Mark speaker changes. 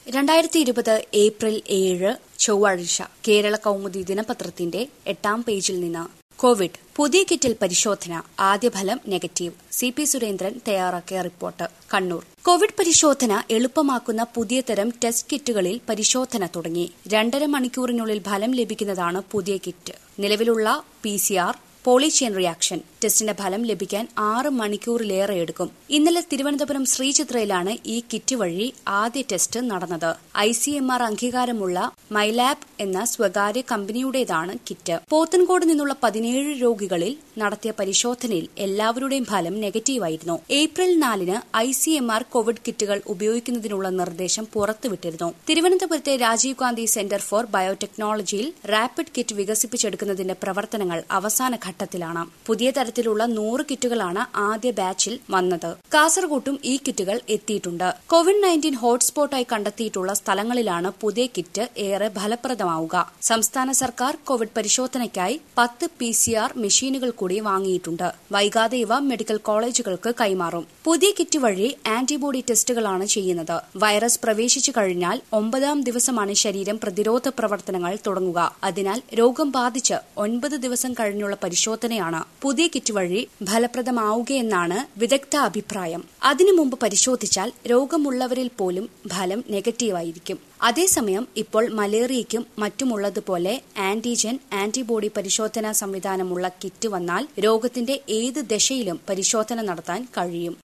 Speaker 1: രണ്ടായിരത്തി ഇരുപത് ഏപ്രിൽ ഏഴ് ചൊവ്വാഴ്ച കേരള കൗമുദി ദിനപത്രത്തിന്റെ എട്ടാം പേജിൽ നിന്ന് കോവിഡ് പുതിയ കിറ്റിൽ പരിശോധന ആദ്യ ഫലം നെഗറ്റീവ് സി പി സുരേന്ദ്രൻ തയ്യാറാക്കിയ റിപ്പോർട്ട് കണ്ണൂർ കോവിഡ് പരിശോധന എളുപ്പമാക്കുന്ന പുതിയ തരം ടെസ്റ്റ് കിറ്റുകളിൽ പരിശോധന തുടങ്ങി രണ്ടര മണിക്കൂറിനുള്ളിൽ ഫലം ലഭിക്കുന്നതാണ് പുതിയ കിറ്റ് നിലവിലുള്ള P C R polychain reaction ടെസ്റ്റിന്റെ ഫലം ലഭിക്കാൻ ആറ് മണിക്കൂറിലേറെ എടുക്കും ഇന്നലെ തിരുവനന്തപുരം ശ്രീചിത്രയിലാണ് ഈ കിറ്റ് വഴി ആദ്യ ടെസ്റ്റ് നടന്നത് ഐ സി എം ആർ അംഗീകാരമുള്ള മൈലാബ് എന്ന സ്വകാര്യ കമ്പനിയുടേതാണ് കിറ്റ് പോത്തൻകോട് നിന്നുള്ള പതിനേഴ് രോഗികളിൽ നടത്തിയ പരിശോധനയിൽ എല്ലാവരുടെയും ഫലം നെഗറ്റീവായിരുന്നു ഏപ്രിൽ നാലിന് I C M R Covid കിറ്റുകൾ ഉപയോഗിക്കുന്നതിനുള്ള നിർദ്ദേശം പുറത്തുവിട്ടിരുന്നു തിരുവനന്തപുരത്തെ രാജീവ് ഗാന്ധി സെന്റർ ഫോർ ബയോടെക്നോളജിയിൽ റാപ്പിഡ് കിറ്റ് വികസിപ്പിച്ചെടുക്കുന്നതിന്റെ പ്രവർത്തനങ്ങൾ അവസാന ഘട്ടത്തിലാണ് പുതിയ തരത്തിലുള്ള നൂറ് കിറ്റുകളാണ് ആദ്യ ബാച്ചിൽ വന്നത് കാസർകോട്ടും ഈ കിറ്റുകൾ എത്തിയിട്ടുണ്ട് കോവിഡ് നയൻറ്റീൻ ഹോട്ട്സ്പോട്ടായി കണ്ടെത്തിയിട്ടുള്ള സ്ഥലങ്ങളിലാണ് പുതിയ കിറ്റ് ഏറെ ഫലപ്രദമാവുക സംസ്ഥാന സർക്കാർ കോവിഡ് പരിശോധനയ്ക്കായി പത്ത് പി സി ആർ മെഷീനുകൾ കൂടി വാങ്ങിയിട്ടുണ്ട് വൈകാതെ ഇവ മെഡിക്കൽ കോളേജുകൾക്ക് കൈമാറും പുതിയ കിറ്റ് വഴി ആന്റിബോഡി ടെസ്റ്റുകളാണ് ചെയ്യുന്നത് വൈറസ് പ്രവേശിച്ചു കഴിഞ്ഞാൽ ഒമ്പതാം ദിവസമാണ് ശരീരം പ്രതിരോധ പ്രവർത്തനങ്ങൾ തുടങ്ങുക അതിനാൽ രോഗം ബാധിച്ച് ഒൻപത് ദിവസം കഴിഞ്ഞുള്ള പരിശോധനയാണ് പുതിയ കിറ്റ് വഴി ഫലപ്രദമാവുകയെന്നാണ് വിദഗ്ധ അഭിപ്രായം അതിനു മുമ്പ് പരിശോധിച്ചാൽ രോഗമുള്ളവരിൽ പോലും ഫലം നെഗറ്റീവായിരിക്കും അതേസമയം ഇപ്പോൾ മലേറിയയ്ക്കും മറ്റുമുള്ളതുപോലെ ആന്റിജൻ ആന്റിബോഡി പരിശോധനാ സംവിധാനമുള്ള കിറ്റ് വന്നാൽ രോഗത്തിന്റെ ഏത് ദശയിലും പരിശോധന നടത്താൻ കഴിയും